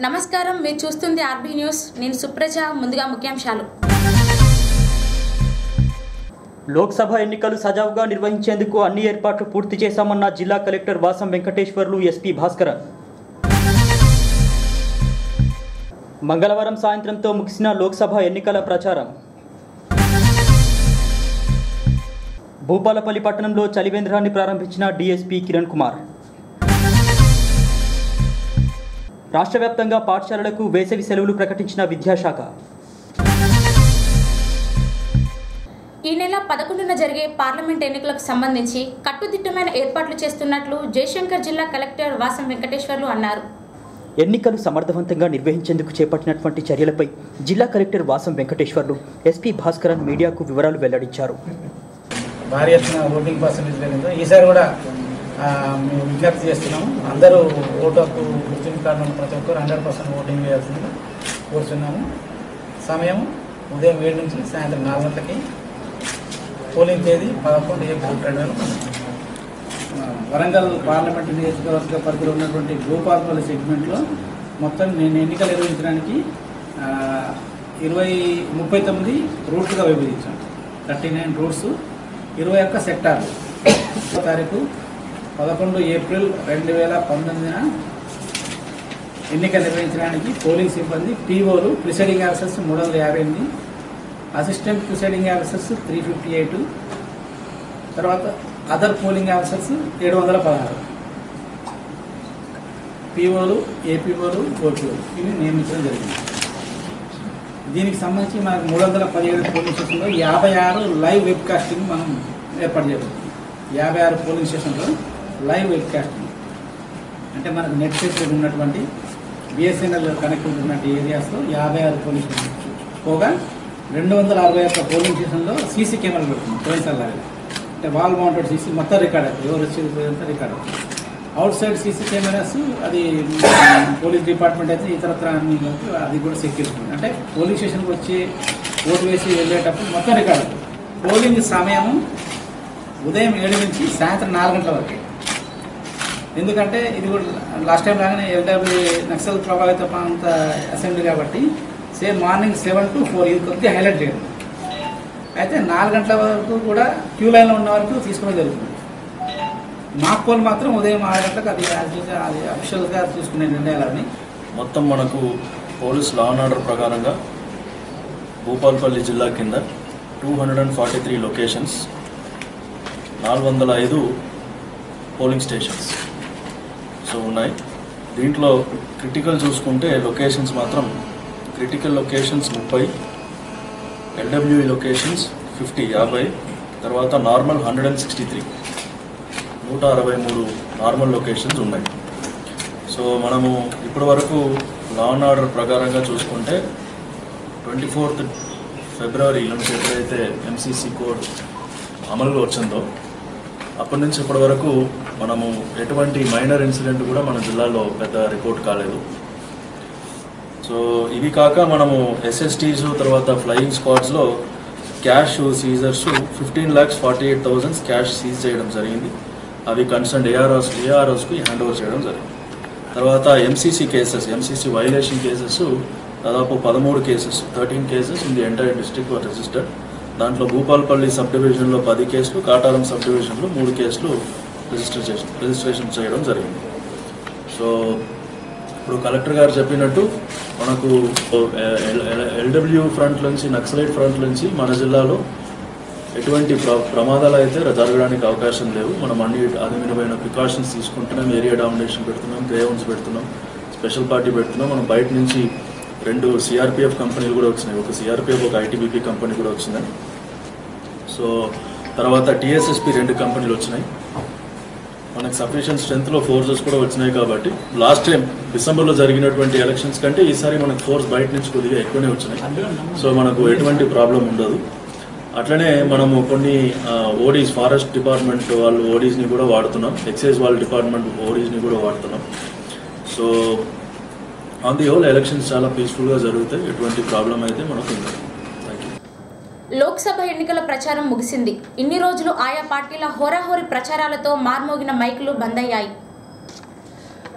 నమస్కారం మీరు చూస్తుంది ఆర్బీ న్యూస్ నేను సుప్రజ ముందుగా ముఖ్యాంశాలు లోక్సభ ఎన్నికలు సజావుగా నిర్వహించేందుకు అన్ని ఏర్పాట్లు పూర్తి చేశామన్న జిల్లా కలెక్టర్ వాసం వెంకటేశ్వర్లు ఎస్పీ భాస్కరన్ మంగళవారం సాయంత్రంతో ముగిసిన లోక్సభ ఎన్నికల ప్రచారం భూపాలపల్లి పట్టణంలో చలివేంద్రాన్ని ప్రారంభించిన డీఎస్పీ కిరణ్ కుమార్ రాష్ట్ర వ్యాప్తంగా పాఠశాలలకు వేసవి సెలవులు ప్రకటించిన విద్యాశాఖ ఈ నెల పదకొండున జరిగే పార్లమెంట్ ఎన్నికలకు సంబంధించి కట్టుదిట్టమైన ఏర్పాట్లు చేస్తున్నట్లు జయశంకర్ జిల్లా కలెక్టర్ వాసం వెంకటేశ్వర్లు అన్నారు ఎన్నికలు సమర్థవంతంగా నిర్వహించేందుకు చేపట్టినటువంటి చర్యలపై జిల్లా కలెక్టర్ వాసం వెంకటేశ్వర్లు ఎస్పీ భాస్కరన్ మీడియాకు వివరాలు వెల్లడించారు భారీ ఎత్తున ఓటింగ్ పర్సెంటేజ్ పెరిగిందో ఈసారి కూడా ఆ, మేము విజ్ఞప్తి చేస్తున్నాము అందరూ ఓటు హక్కు గుర్తింపు కార్డు ఉన్న ప్రతి ఒక్కరు హండ్రెడ్ పర్సెంట్ ఓటింగ్ చేయాల్సిందిగా కోరుతున్నాము సమయం ఉదయం ఏడు నుంచి సాయంత్రం నాలుగు గంటలకి పోలింగ్ తేదీ పదకొండు ఏప్రిల్ రెండు వేల పంతొమ్మిది. ఆ, వరంగల్ పార్లమెంట్ నియోజకవర్గ పరిధిలో ఉన్నటువంటి గోపాల్పల్లి సెగ్మెంట్లో మొత్తం నేను ఎన్నికలు నిర్వహించడానికి ఆ, ఇరవై ముప్పై తొమ్మిది రూట్లుగా విభజించాం థర్టీ నైన్ రూట్స్ ఇరవై ఒక్క సెక్టార్లు ఒకటో తారీఖు పదకొండు ఏప్రిల్ రెండు వేల పంతొమ్మిదిన ఎన్నిక నిర్వహించడానికి పోలింగ్ సిబ్బంది పీఓలు ప్రిసైడింగ్ ఆఫీసర్స్ మూడు వందల యాభై ఎనిమిది assistant presiding officers three fifty eight తర్వాత అదర్ పోలింగ్ ఆఫీసర్స్ ఏడు వందల పదహారు పీఓలు ఏపీఓలు ఓపీఓలు ఇవి నియమించడం జరిగింది దీనికి సంబంధించి మనకు మూడు వందల పదిహేడు పోలింగ్ స్టేషన్లో యాభై ఆరు లైవ్ వెబ్ కాస్టింగ్ మనం ఏర్పాటు చేయబోతున్నాం యాభై ఆరు పోలింగ్ స్టేషన్లో లైవ్ వెబ్ కాస్టింగ్ అంటే మనకు నెట్ ఫెసిలిటీ ఉన్నటువంటి బిఎస్ఎన్ఎల్ కనెక్టివిటీ ఉన్నటువంటి ఏరియాస్లో యాభై ఆరు పోలింగ్ స్టేషన్ పోగా రెండు వందల అరవై ఒక్క పోలింగ్ స్టేషన్లో సీసీ కెమెరాలు పెడుతున్నాం పోయినసారి లాగా అంటే వాల్ మౌంటెడ్ సీసీ మొత్తం రికార్డ్ అవుతుంది ఎవరు వచ్చేది పోయేంత రికార్డ్ అవుతుంది అవుట్ సైడ్ సీసీ కెమెరాస్ అది పోలీస్ డిపార్ట్మెంట్ అయితే ఇతరత్ర అన్ని కలిపి అది కూడా సెక్యూరిటీ ఉంది. అంటే పోలీస్ స్టేషన్కి వచ్చి ఓటు వేసి వెళ్ళేటప్పుడు మొత్తం రికార్డు అవుతుంది. పోలింగ్ సమయం ఉదయం ఏడు నుంచి సాయంత్రం నాలుగు గంటల వరకు ఎందుకంటే ఇది కూడా లాస్ట్ టైం లాగానే ఎల్డబ్ల్యూ నక్సల్ ప్రభావిత ప్రాంత అసెంబ్లీ కాబట్టి same morning seven to four ఇది కొద్దిగా హైలైట్ చేయండి అయితే నాలుగు గంటల వరకు కూడా క్యూ లైన్లో ఉన్న వరకు తీసుకోవడం జరుగుతుంది మాక్ పోల్ మాత్రం ఉదయం ఆరు గంటలకు అది as usual అది అఫీషియల్గా తీసుకునే నిర్ణయాలని మొత్తం మనకు పోలీస్ లా అండ్ ఆర్డర్ ప్రకారంగా భూపాల్పల్లి జిల్లా కింద two hundred and forty three locations నాలుగు వందల ఐదు పోలింగ్ స్టేషన్స్ సో ఉన్నాయి దీంట్లో క్రిటికల్ చూసుకుంటే లొకేషన్స్ మాత్రం క్రిటికల్ లొకేషన్స్ ముప్పై ఎల్డబ్ల్యూఈ లొకేషన్స్ ఫిఫ్టీ యాభై తర్వాత normal hundred and sixty three నూట అరవై మూడు నార్మల్ లొకేషన్స్ ఉన్నాయి సో మనము ఇప్పటి వరకు లా అండ్ ఆర్డర్ ప్రకారంగా చూసుకుంటే ట్వంటీ ఫోర్త్ ఫిబ్రవరి నుంచి ఎప్పుడైతే ఎంసీసీ కోడ్ అమలులో వచ్చిందో అప్పటి నుంచి ఇప్పటి వరకు మనము ఎటువంటి మైనర్ ఇన్సిడెంట్ కూడా మన జిల్లాలో పెద్ద రిపోర్ట్ కాలేదు సో ఇవి కాక మనము ఎస్ఎస్టీస్ తర్వాత ఫ్లయింగ్ స్క్వాడ్స్లో cash seizures fifteen lakhs forty eight thousands cash seize చేయడం జరిగింది అవి కన్సర్న్ ఏఆర్ఓస్ ఏఆర్ఓస్కి హ్యాండ్ ఓవర్ చేయడం జరిగింది తర్వాత MCC cases MCC violation cases దాదాపు పదమూడు cases thirteen cases in the entire district were registered దాంట్లో భూపాల్పల్లి సబ్ డివిజన్లో పది కేసులు కాటారం సబ్ డివిజన్లో మూడు కేసులు రిజిస్టర్ చేసి రిజిస్ట్రేషన్ చేయడం జరిగింది సో ఇప్పుడు కలెక్టర్ గారు చెప్పినట్టు మనకు ఎల్డబ్ల్యూ ఫ్రంట్ నుంచి నక్సలైట్ ఫ్రంట్ నుంచి మన జిల్లాలో ఎటువంటి ప్ర ప్రమాదాలు అయితే జరగడానికి అవకాశం లేవు మనం అన్ని అధికమైన ప్రికాషన్స్ తీసుకుంటున్నాం ఏరియా డామినేషన్ పెడుతున్నాం గ్రేవన్స్ పెడుతున్నాం స్పెషల్ పార్టీ పెడుతున్నాం మనం బయట నుంచి రెండు సిఆర్పిఎఫ్ కంపెనీలు కూడా వచ్చినాయి ఒక సిఆర్పిఎఫ్ ఒక ఐటీబీపీ కంపెనీ కూడా వచ్చింది సో తర్వాత టీఎస్ఎస్పి రెండు కంపెనీలు వచ్చినాయి మనకు సఫిషియెంట్ స్ట్రెంత్లో ఫోర్సెస్ కూడా వచ్చినాయి కాబట్టి లాస్ట్ టైం డిసెంబర్లో జరిగినటువంటి ఎలక్షన్స్ కంటే ఈసారి మనకు ఫోర్స్ బయట నుంచి కొద్దిగా ఎక్కువనే వచ్చినాయి సో మనకు ఎటువంటి ప్రాబ్లం ఉండదు అట్లనే మనము కొన్ని ఓడీస్ ఫారెస్ట్ డిపార్ట్మెంట్ వాళ్ళు ఓడీస్ని కూడా వాడుతున్నాం ఎక్సైజ్ వాళ్ళ డిపార్ట్మెంట్ ఓడీస్ని కూడా వాడుతున్నాం so on the whole elections చాలా పీస్ఫుల్గా జరుగుతాయి ఎటువంటి ప్రాబ్లం అయితే మనకు ఉండదు థ్యాంక్ యూ లోక్సభ ఎన్నికల ప్రచారం ముగిసింది ఇన్ని రోజులు ఆయా పార్టీల హోరాహోరీ ప్రచారాలతో మార్మోగిన మైకులు బంద్ అయ్యాయి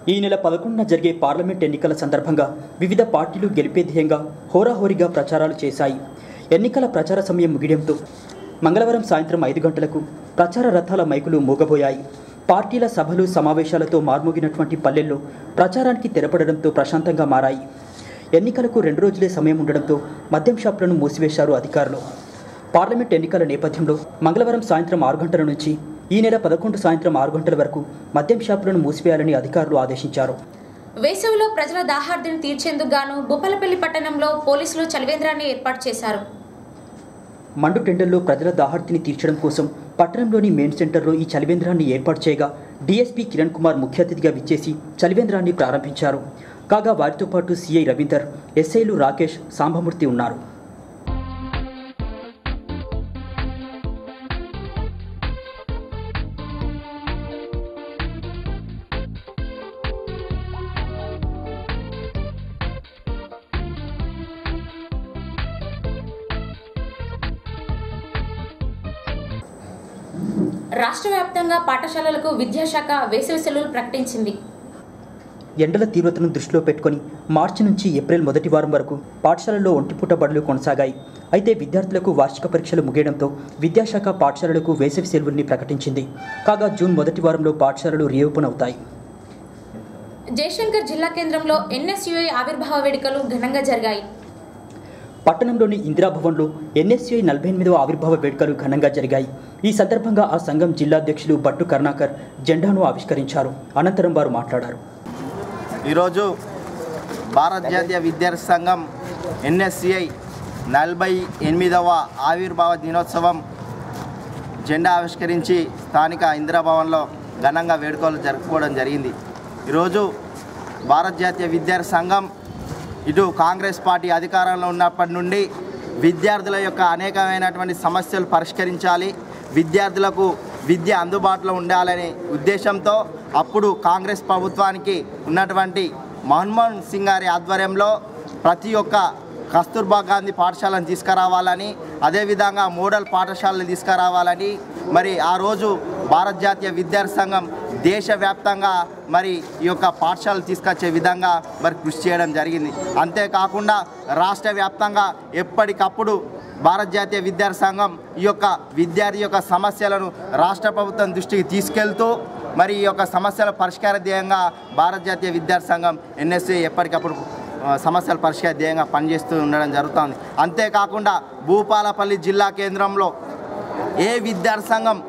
ఈ నెల పదకొండున జరిగే పార్లమెంట్ ఎన్నికల సందర్భంగా వివిధ పార్టీలు గెలిపే ధ్యేయంగా హోరాహోరీగా ప్రచారాలు చేశాయి ఎన్నికల ప్రచార సమయం ముగియడంతో మంగళవారం సాయంత్రం ఐదు గంటలకు ప్రచార రథాల మైకులు మూగబోయాయి పార్టీల సభలు సమావేశాలతో మార్మోగినటువంటి పల్లెల్లో ప్రచారానికి తెరపడడంతో ప్రశాంతంగా మారాయి ఎన్నికలకు రెండు రోజులే సమయం ఉండడంతో మద్యం షాపులను మూసివేశారు అధికారులు పార్లమెంట్ ఎన్నికల నేపథ్యంలో మంగళవారం సాయంత్రం ఆరు గంటల నుంచి ఈ నెల పదకొండు సాయంత్రం ఆరు గంటల వరకు మద్యం షాపులను మూసివేయాలని అధికారులు ఆదేశించారు వేసవిలో ప్రజల దాహార్దిని తీర్చేందుకు గాను బుప్పలపల్లి పట్టణంలో పోలీసులు చలివేంద్రాన్ని ఏర్పాటు చేశారు మండు టెండర్లో ప్రజల దాహార్తిని తీర్చడం కోసం పట్టణంలోని మెయిన్ సెంటర్లో ఈ చలివేంద్రాన్ని ఏర్పాటు చేయగా డీఎస్పీ కిరణ్ కుమార్ ముఖ్య అతిథిగా విచ్చేసి చలివేంద్రాన్ని ప్రారంభించారు కాగా వారితో పాటు సిఐ రవీందర్ ఎస్ఐలు రాకేష్ సాంబమూర్తి ఉన్నారు రాష్ట్ర వ్యాప్తంగా పాఠశాలలకు విద్యాశాఖ వేసవి సెలవులు ప్రకటించింది ఎండల తీవ్రతను దృష్టిలో పెట్టుకొని మార్చి నుంచి ఏప్రిల్ మొదటి వారం వరకు పాఠశాలల్లో ఒంటిపూట బడులు కొనసాగాయి అయితే విద్యార్థులకు వార్షిక పరీక్షలు ముగియడంతో విద్యాశాఖ పాఠశాలలకు వేసవి సెలవుల్ని ప్రకటించింది కాగా జూన్ మొదటి వారంలో పాఠశాలలు రీఓపెన్ అవుతాయి జయశంకర్ జిల్లా కేంద్రంలో ఎన్ఎస్యుఐ ఆవిర్భావ వేడుకలు ఘనంగా జరిగాయి పట్టణంలోని ఇందిరాభవన్లో ఎన్ఎస్యుఐ నలభై ఎనిమిదవ ఆవిర్భావ వేడుకలు ఘనంగా జరిగాయి ఈ సందర్భంగా ఆ సంఘం జిల్లాధ్యక్షులు బట్టు కరుణాకర్ జెండాను ఆవిష్కరించారు అనంతరం వారు మాట్లాడారు ఈరోజు భారత జాతీయ విద్యార్థి సంఘం ఎన్ఎస్సిఐ నలభై ఎనిమిదవ ఆవిర్భావ దినోత్సవం జెండా ఆవిష్కరించి స్థానిక ఇందిరాభవన్లో ఘనంగా వేడుకలు జరుపుకోవడం జరిగింది ఈరోజు భారత జాతీయ విద్యార్థి సంఘం ఇటు కాంగ్రెస్ పార్టీ అధికారంలో ఉన్నప్పటి నుండి విద్యార్థుల యొక్క అనేకమైనటువంటి సమస్యలు పరిష్కరించాలి విద్యార్థులకు విద్య అందుబాటులో ఉండాలనే ఉద్దేశంతో అప్పుడు కాంగ్రెస్ ప్రభుత్వానికి ఉన్నటువంటి మన్మోహన్ సింగ్ గారి ఆధ్వర్యంలో ప్రతి ఒక్క కస్తూర్బా గాంధీ పాఠశాలను తీసుకురావాలని అదేవిధంగా మోడల్ పాఠశాలను తీసుకురావాలని మరి ఆ రోజు భారత జాతీయ విద్యార్థి సంఘం దేశవ్యాప్తంగా మరి ఈ యొక్క పాఠశాలలు తీసుకొచ్చే విధంగా మరి కృషి చేయడం జరిగింది అంతేకాకుండా రాష్ట్ర వ్యాప్తంగా ఎప్పటికప్పుడు భారత జాతీయ విద్యార్థి సంఘం ఈ యొక్క విద్యార్థి యొక్క సమస్యలను రాష్ట్ర ప్రభుత్వం దృష్టికి తీసుకెళ్తూ మరి ఈ యొక్క సమస్యల పరిష్కార ధ్యేయంగా భారత జాతీయ విద్యార్థి సంఘం ఎన్ఎస్ఏ ఎప్పటికప్పుడు ఆ, సమస్యల పరిష్కార ధ్యేయంగా పనిచేస్తూ ఉండడం జరుగుతుంది అంతేకాకుండా భూపాలపల్లి జిల్లా కేంద్రంలో ఏ విద్యార్థి సంఘం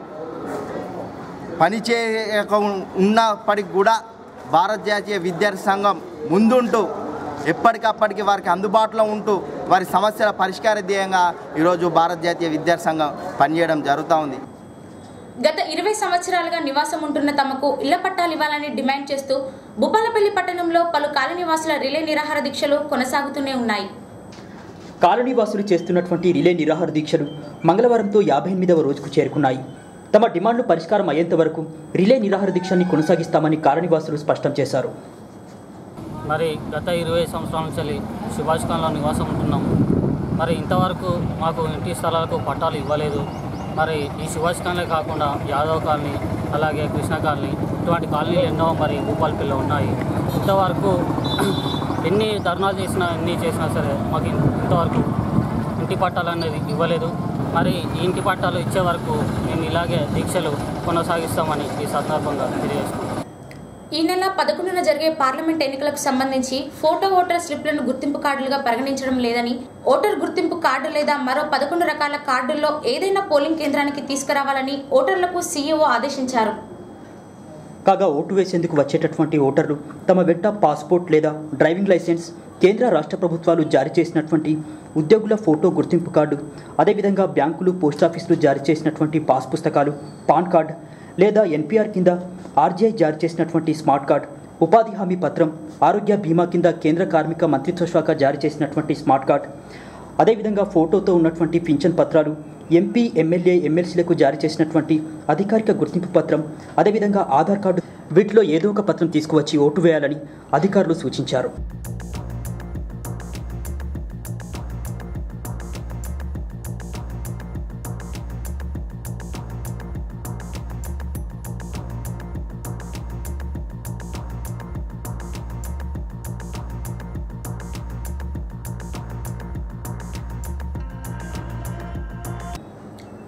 పనిచేయక ఉన్నప్పటికి కూడా భారత జాతీయ విద్యార్థి సంఘం ముందుంటూ ఎప్పటికప్పటికి వారికి అందుబాటులో ఉంటూ వారి సమస్యల పరిష్కార ధ్యేయంగా ఈరోజు భారత జాతీయ విద్యార్థి సంఘం పనిచేయడం జరుగుతూ ఉంది గత ఇరవై సంవత్సరాలుగా నివాసం ఉంటున్న తమకు ఇళ్ల పట్టాలు ఇవ్వాలని డిమాండ్ చేస్తూ బుప్పలపల్లి పట్టణంలో పలు కాలనీవాసుల రిలే నిరాహార దీక్షలు కొనసాగుతూనే ఉన్నాయి కాలనీవాసులు చేస్తున్నటువంటి రిలే నిరాహార దీక్షలు మంగళవారంతో యాభై ఎనిమిదవ రోజుకు చేరుకున్నాయి తమ డిమాండ్లు పరిష్కారం అయ్యేంత వరకు రిలే నిరాహార దీక్షని కొనసాగిస్తామని కాలనీవాసులు స్పష్టం చేశారు మరి గత ఇరవై సంవత్సరాల నుంచి సుభాష్ ఖాన్లో నివాసం ఉంటున్నాం మరి ఇంతవరకు మాకు ఇంటి స్థలాలకు పట్టాలు ఇవ్వలేదు మరి ఈ సుభాష్ ఖాన్లే కాకుండా యాదవ్ కాలనీ అలాగే కృష్ణ కాలనీ ఇటువంటి కాలనీలు ఎన్నో మరి భూపాలపల్లిలో ఉన్నాయి ఇంతవరకు ఎన్ని ధర్నాలు చేసినా ఎన్ని చేసినా సరే మాకు ఇన్- ఇంతవరకు ఇంటి పట్టాలు అనేది ఇవ్వలేదు మరి ఈ ఇంటి పట్టాలు ఇచ్చే వరకు మేము ఇలాగే దీక్షలు కొనసాగిస్తామని ఈ సందర్భంగా తెలియజేస్తున్నాం ఈ నెల పదకొండున జరిగే పార్లమెంట్ ఎన్నికలకు సంబంధించి ఫోటో ఓటర్ స్లిప్లను గుర్తింపు కార్డులుగా పరిగణించడం లేదని ఓటర్ గుర్తింపు కార్డు లేదా మరో పదకొండు రకాల కార్డుల్లో ఏదైనా పోలింగ్ కేంద్రానికి తీసుకురావాలని ఓటర్లకు సీఈఓ ఆదేశించారు కాగా ఓటు వేసేందుకు వచ్చేటటువంటి ఓటర్లు తమ వెంట పాస్పోర్ట్ లేదా డ్రైవింగ్ లైసెన్స్ కేంద్ర రాష్ట్ర ప్రభుత్వాలు జారీ చేసినటువంటి ఉద్యోగుల ఫోటో గుర్తింపు కార్డు అదేవిధంగా బ్యాంకులు పోస్టాఫీసులు జారీ చేసినటువంటి పాస్ పుస్తకాలు పాన్ కార్డ్ లేదా ఎన్పిఆర్ కింద ఆర్జీఐ జారీ చేసినటువంటి స్మార్ట్ కార్డ్ ఉపాధి హామీ పత్రం ఆరోగ్య బీమా కింద కేంద్ర కార్మిక మంత్రిత్వ శాఖ జారీ చేసినటువంటి స్మార్ట్ కార్డ్ అదేవిధంగా ఫోటోతో ఉన్నటువంటి పింఛన్ పత్రాలు ఎంపీ ఎమ్మెల్యే ఎమ్మెల్సీలకు జారీ చేసినటువంటి అధికారిక గుర్తింపు పత్రం అదేవిధంగా ఆధార్ కార్డు వీటిలో ఏదో ఒక పత్రం తీసుకువచ్చి ఓటు వేయాలని అధికారులు సూచించారు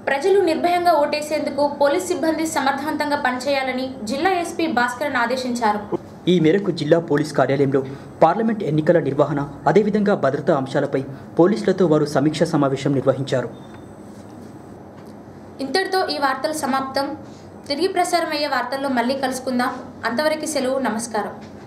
ప్రజలు నిర్భయంగా ఓటేసేందుకు పోలీస్ సిబ్బంది సమర్థవంతంగా పనిచేయాలని జిల్లా ఎస్పీ భాస్కరన్ ఆదేశించారు ఈ మేరకు జిల్లా పోలీస్ కార్యాలయంలో పార్లమెంట్ ఎన్నికల నిర్వహణ అదేవిధంగా భద్రతా అంశాలపై పోలీసులతో వారు సమీక్ష సమావేశం నిర్వహించారు ఇంతటితో ఈ వార్తలు సమాప్తం తిరిగి ప్రసారం అయ్యే వార్తల్లో మళ్ళీ కలుసుకుందాం అంతవరకు సెలవు నమస్కారం